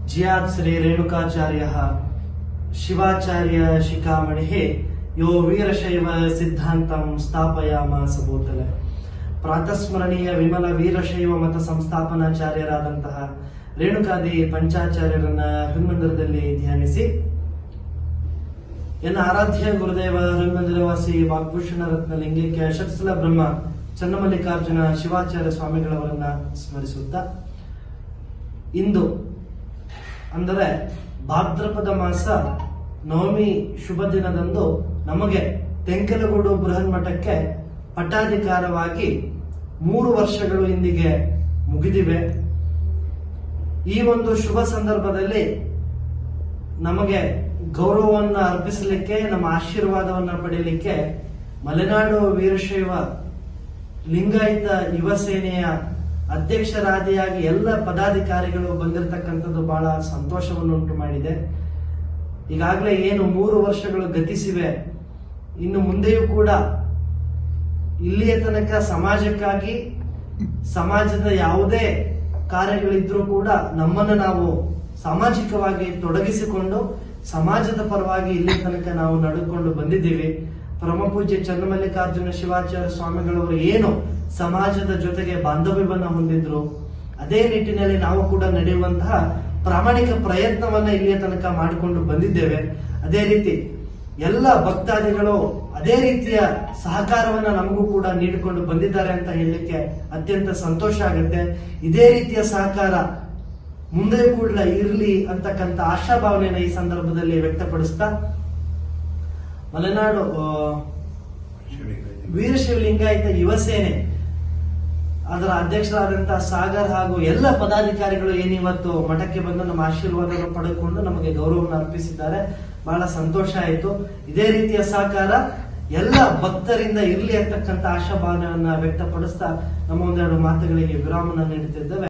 ಜಿಯಾತ್ ಶ್ರೀ ರೇಣುಕಾಚಾರ್ಯ ಶಿವಾಚಾರ್ಯ ಶಿಖಾಮಣಿ ಯೋ ವೀರಶೈವ ಸಿದ್ಧಾಂತಂ ಸ್ಥಾಪಯಾಮಾಸ ಭೂತಲೆ ಪ್ರಾತಸ್ಮರಣೀಯ ವಿಮಲ ವೀರಶೈವ ಮತ ಸಂಸ್ಥಾಪನಾಚಾರ್ಯರಾದಂತಹ ರೇಣುಕಾದಿ ಪಂಚಾಚಾರ್ಯರನ್ನ ಹರಿಮಂದಿರದಲ್ಲಿ ಧ್ಯಾನಿಸಿ ಎನ್ನ ಆರಾಧ್ಯ ಗುರುದೇವ ಹರಿಮಂದಿರವಾಸಿ ವಾಗ್ಭೂಷಣ ರತ್ನ ಲಿಂಗೈಕ್ಯ ಷಟ್ಸಲ ಬ್ರಹ್ಮ ಚನ್ನಮಲ್ಲಿಕಾರ್ಜುನ ಶಿವಾಚಾರ್ಯ ಸ್ವಾಮಿಗಳವರನ್ನ ಸ್ಮರಿಸುತ್ತಾ ಇಂದು ಅಂದರೆ ಭಾದ್ರಪದ ಮಾಸ ನವಮಿ ಶುಭ ದಿನದಂದು ನಮಗೆ ತೆಂಕಲಗೂಡು ಬೃಹನ್ ಮಠಕ್ಕೆ ಪಟ್ಟಾಧಿಕಾರವಾಗಿ ಮೂರು ವರ್ಷಗಳು ಇಂದಿಗೆ ಮುಗಿದಿವೆ ಈ ಒಂದು ಶುಭ ಸಂದರ್ಭದಲ್ಲಿ ನಮಗೆ ಗೌರವವನ್ನು ಅರ್ಪಿಸಲಿಕ್ಕೆ ನಮ್ಮ ಆಶೀರ್ವಾದವನ್ನ ಪಡೆಯಲಿಕ್ಕೆ ಮಲೆನಾಡು ವೀರಶೈವ ಲಿಂಗಾಯತ ಯುವ ಸೇನೆಯ ಅಧ್ಯಕ್ಷರಾದಿಯಾಗಿ ಎಲ್ಲ ಪದಾಧಿಕಾರಿಗಳು ಬಂದಿರತಕ್ಕಂಥದ್ದು ಬಹಳ ಸಂತೋಷವನ್ನು ಉಂಟು ಮಾಡಿದೆ ಈಗಾಗಲೇ ಏನು ಮೂರು ವರ್ಷಗಳು ಗತಿಸಿವೆ ಇನ್ನು ಮುಂದೆಯೂ ಕೂಡ ಇಲ್ಲಿಯ ತನಕ ಸಮಾಜಕ್ಕಾಗಿ ಸಮಾಜದ ಯಾವುದೇ ಕಾರ್ಯಗಳಿದ್ರೂ ಕೂಡ ನಮ್ಮನ್ನು ನಾವು ಸಾಮಾಜಿಕವಾಗಿ ತೊಡಗಿಸಿಕೊಂಡು ಸಮಾಜದ ಪರವಾಗಿ ಇಲ್ಲಿ ತನಕ ನಾವು ನಡೆದುಕೊಂಡು ಬಂದಿದ್ದೀವಿ ಪರಮಪೂಜ್ಯ ಚನ್ನಮಲ್ಲಿಕಾರ್ಜುನ ಶಿವಾಚಾರ್ಯ ಸ್ವಾಮಿಗಳವರು ಏನು ಸಮಾಜದ ಜೊತೆಗೆ ಬಾಂಧವ್ಯವನ್ನ ಹೊಂದಿದ್ರು ಅದೇ ನಿಟ್ಟಿನಲ್ಲಿ ನಾವು ಕೂಡ ನಡೆಯುವಂತಹ ಪ್ರಾಮಾಣಿಕ ಪ್ರಯತ್ನವನ್ನ ಇಲ್ಲಿಯ ತನಕ ಮಾಡಿಕೊಂಡು ಬಂದಿದ್ದೇವೆ ಅದೇ ರೀತಿ ಎಲ್ಲ ಭಕ್ತಾದಿಗಳು ಅದೇ ರೀತಿಯ ಸಹಕಾರವನ್ನ ನಮಗೂ ಕೂಡ ನೀಡಿಕೊಂಡು ಬಂದಿದ್ದಾರೆ ಅಂತ ಹೇಳಲಿಕ್ಕೆ ಅತ್ಯಂತ ಸಂತೋಷ ಆಗುತ್ತೆ ಇದೇ ರೀತಿಯ ಸಹಕಾರ ಮುಂದೆ ಕೂಡ ಇರಲಿ ಅಂತಕ್ಕಂಥ ಆಶಾಭಾವನೆಯನ್ನು ಈ ಸಂದರ್ಭದಲ್ಲಿ ವ್ಯಕ್ತಪಡಿಸ್ತಾ ಮಲೆನಾಡು ಆ, ವೀರಶೈವ ಲಿಂಗಾಯತ ಯುವ ಸೇನೆ ಅದರ ಅಧ್ಯಕ್ಷರಾದಂತಹ ಸಾಗರ್ ಹಾಗೂ ಎಲ್ಲ ಪದಾಧಿಕಾರಿಗಳು ಏನಿವತ್ತು ಮಠಕ್ಕೆ ಬಂದು ನಮ್ಮ ಆಶೀರ್ವಾದವನ್ನು ಪಡೆದುಕೊಂಡು ನಮಗೆ ಗೌರವವನ್ನು ಅರ್ಪಿಸಿದ್ದಾರೆ ಬಹಳ ಸಂತೋಷ ಆಯಿತು ಇದೇ ರೀತಿಯ ಸಹಕಾರ ಎಲ್ಲ ಭಕ್ತರಿಂದ ಇರಲಿ ಅಂತಕ್ಕಂಥ ಆಶಾಭಾವನೆಯನ್ನ ವ್ಯಕ್ತಪಡಿಸ್ತಾ ನಮ್ಮ ಒಂದೆರಡು ಮಾತುಗಳಿಗೆ ವಿರಾಮನ ನೀಡುತ್ತಿದ್ದೇವೆ